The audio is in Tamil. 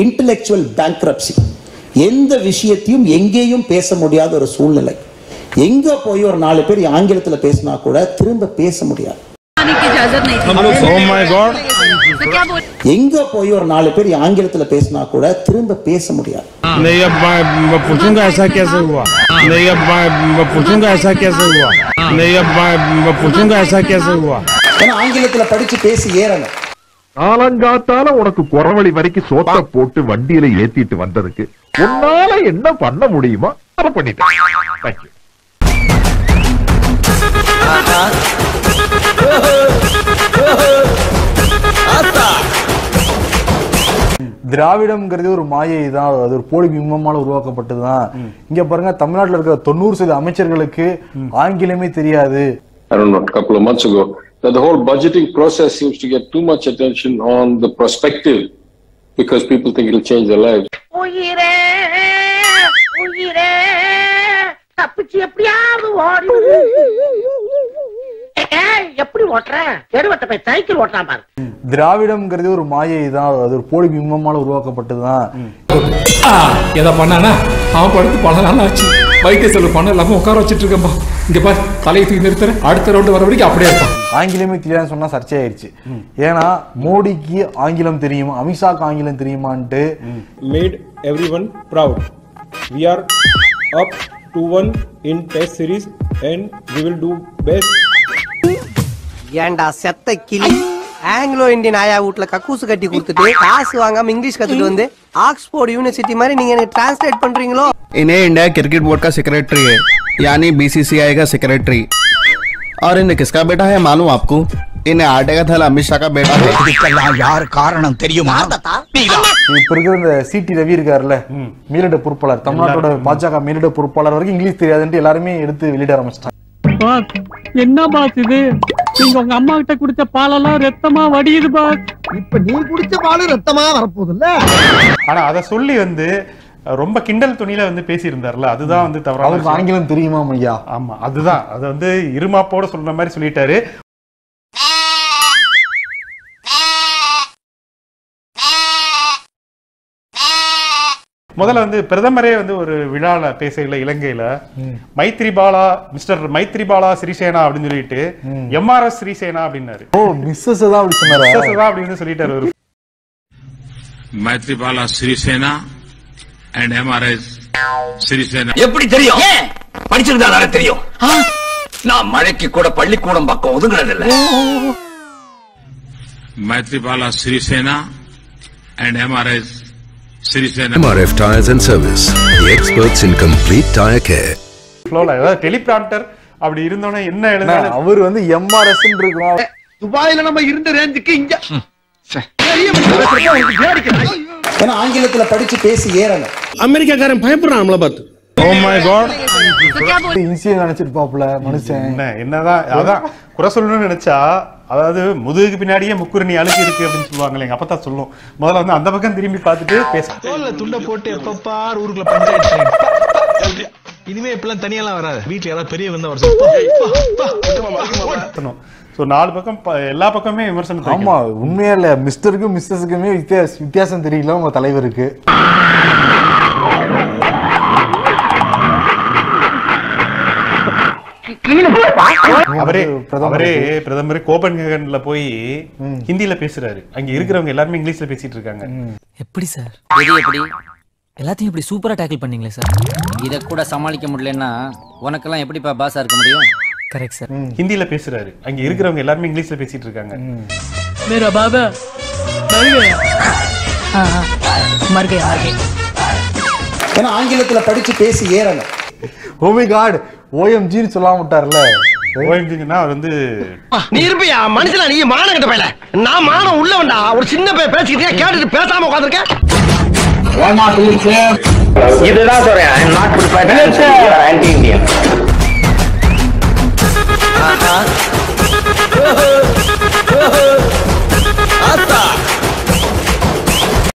இன்டலெக்சுவல் பேங்க்ரப்சி எந்த விஷயத்தையும் எங்கேயும் பேச முடியாத ஒரு சூழ்நிலை எங்க போய் ஒரு நாலு பேர் ஆங்கிலத்துல பேசினா கூட திரும்ப பேச முடியாது आने की इजाजत नहीं थी Oh my God. तो क्या बोल எங்க போய் ஒரு நாலு பேர் ஆங்கிலத்துல பேசினா கூட திரும்ப பேச முடியாது नहीं अब मैं मैं पूछूंगा ऐसा कैसे हुआ नहीं अब मैं मैं पूछूंगा ऐसा कैसे हुआ नहीं अब मैं मैं पूछूंगा ऐसा कैसे हुआ ஏன்னா ஆங்கிலத்துல படிச்சு பேசி ஏறணும் காலங்காத்தால உனக்கு குறவழி வரைக்கும் சோத்த போட்டு வண்டியில ஏத்திட்டு வந்ததுக்கு உன்னால என்ன பண்ண முடியுமோ அதை பண்ணிட்டேன் Thank you. திராவிடம்ங்கிறது ஒரு மாயை தான் அது ஒரு போலி பிம்பமால உருவாக்கப்பட்டது தான் இங்க பாருங்க தமிழ்நாட்டுல இருக்கிற தொண்ணூறு சதவீத அமைச்சர்களுக்கு ஆங்கிலமே தெரியாது I don't know, a couple of months ago, that the whole budgeting process seems to get too much attention on the prospective because people think it'll change their lives. உயிரே உயிரே தப்பிச்சு எப்படியாவது ஓடி விடு. ஏய், எப்படி ஓட்டுற எடுவட்ட போய் சைக்கிள் ஓட்டுறான் பாரு திராவிடம்ங்கிறது ஒரு மாயை தான் அது ஒரு போலி பிம்பமால உருவாக்கப்பட்டது தான் எதை பண்ணானா அவன் படுத்து பல நாள் ஆச்சு வைத்திய செலவு பண்ண இல்லாம உட்கார வச்சிட்டு இருக்கேன்பா இங்க பாரு தலையை தூக்கி நிறுத்துற அடுத்த ரவுண்டு வர வரைக்கும் அப்படியே இருப்பான் ஆங்கிலமே தெரியாதுன்னு சொன்னா சர்ச்சையாயிருச்சு ஏன்னா மோடிக்கு ஆங்கிலம் தெரியுமா அமித்ஷாக்கு ஆங்கிலம் தெரியுமான்ட்டு made everyone proud. We are up to one in test series and we will do best. ஏன்டா செத்த கிளி ஆங்கிலோ இந்தியன் ஆயா வீட்ல கக்கூசு கட்டி கொடுத்துட்டு காசு வாங்காம இங்கிலீஷ் கத்துட்டு வந்து ஆக்ஸ்போர்ட் யூனிவர்சிட்டி மாதிரி நீங்க எனக்கு டிரான்ஸ்லேட் பண்றீங்களோ इन्हें इंडिया क्रिकेट बोर्ड का सेक्रेटरी है यानी बीसीसीआई का सेक्रेटरी और इन्हें किसका बेटा है मालूम आपको इन्हें आटे का थैला अमित शाह का बेटा है யார் காரணம் தெரியுமா இப்ப இருக்கிற இந்த சிடி ரவி இருக்காருல்ல மேலிட பொறுப்பாளர் தமிழ்நாட்டோட பாஜக மேலிட பொறுப்பாளர் வரைக்கும் இங்கிலீஷ் தெரியாதுன்ட்டு எல்லாருமே எடுத்து வெளியிட ஆரம்பிச்சிட்டாங்க என்ன பாஸ் இது நீங்க உங்க அம்மா கிட்ட குடிச்ச பாலெல்லாம் ரத்தமா வடியுது பாஸ் இப்ப நீ குடிச்ச பாலு ரத்தமா வரப்போகுதுல்ல ஆனா அத சொல்லி வந்து அஹ், ரொம்ப கிண்டல் துணியில வந்து பேசியிருந்தார்ல அதுதான் வந்து தவறான அவருக்கு விஷயம். ஆங்கிலம் தெரியுமா ஐயா ஆமா அதுதான் அதை வந்து இருமாப்போட சொல்ற மாதிரி சொல்லிட்டாரு முதல்ல வந்து பிரதமரே வந்து ஒரு விழால பேசையில இலங்கையில மைத்ரிபாலா மிஸ்டர் மைத்ரிபாலா ஸ்ரீசேனா அப்படின்னு சொல்லிட்டு எம்ஆர்எஸ் ஸ்ரீசேனா அப்படின்னாரு ஓ மிஸ்ஸஸ் தான் அப்படி சொன்னாரா Missus தான் அப்படின்னு சொல்லிட்டாரு ஒரு मैत्रीपाला श्रीसेना एंड एमआरएस श्रीसेना எப்படி தெரியும் படிச்சிருந்தா தானே தெரியும் நான் மழைக்கு கூட பள்ளிக்கூடம் பக்கம் ஒதுங்குறது இல்ல Maithripala Sirisena and Mrs Sirisena MRF Tires and Service, the experts in complete tire care. ஃப்ளோல ஏதாவது டெலிபிராம்டர் அப்படி இருந்தோன்னே என்ன அண்ணா, எழுதாலும் அவர் வந்து எம்ஆர்எஸ் இருக்கும் துபாயில நம்ம இருந்த ரேஞ்சுக்கு இங்க ஏன்னா ஆங்கிலத்துல படிச்சு பேசி ஏறணும் அமெரிக்காக்காரன் பயப்படுறான் நம்மள பார்த்து ஓ மை காட் तो क्या बोल இன்சியன் நினைச்சிருப்பாப்ல மனுஷன் என்ன என்னதான் அதான் குறை சொல்லணும்னு நினைச்சா அதாவது முதுகுக்கு பின்னாடியே முக்குரணி அழுகி இருக்கு அப்படின்னு சொல்லுவாங்களே எங்க அப்பதான் சொல்லும் முதல்ல வந்து அந்த பக்கம் திரும்பி பார்த்துட்டு பேச தோல்ல துண்ட போட்டு எப்பப்பார் ஊருக்குள்ள பஞ்சாயத்து இனிமே இப்பெல்லாம் தனியெல்லாம் வராது வீட்டுல யாராவது பெரிய வந்தா வர பேசணும் ஸோ நாலு பக்கம் ப- எல்லா பக்கமே விமர்சனம் ஆமா உண்மையா இல்ல மிஸ்டருக்கும் மிஸ்ஸஸுக்குமே வித்தியாச வித்தியாசம் தெரியல உங்க தலைவருக்கு அவரே பிரதமருக்கு. அவரே பிரதமர் கோபன்ஹேகன்ல போய் ஹிந்தில பேசுறாரு அங்க இருக்கிறவங்க எல்லாருமே இங்கிலீஷ்ல பேசிட்டு இருக்காங்க எப்படி சார் எது எப்படி எல்லாத்தையும் இப்படி சூப்பரா டேக்கிள் பண்ணீங்களே சார் இத கூட சமாளிக்க முடியலன்னா உனக்கெல்லாம் எப்படிப்பா பாஸா இருக்க முடியும் கரெக்ட் சார் ஹிந்தில பேசுறாரு அங்க இருக்கிறவங்க எல்லாருமே இங்கிலீஷ்ல பேசிட்டு இருக்காங்க मेरा बाबा मर गया हाँ हाँ मर गया मर गया ஏன்னா ஆங்கிலத்துல படிச்சு பேசி ஏறணும் ஓமை காட் ஓஎம்ஜின்னு சொல்லாம விட்டார்ல ஓஎம்ஜிங்கன்னா அவர் வந்து நீ இருப்பியா மனுஷனா நீ மானம் கிட்ட போயல நான் மானம் உள்ளவன்டா ஒரு சின்ன பையன் பேசிக்கிட்டே கேட்டுட்டு பேசாம உட்காந்துருக்கேன் இதுதான் சொல்றேன் நாட் ப்ரிப்பேர்ட் ஆன்டி இந்தியன்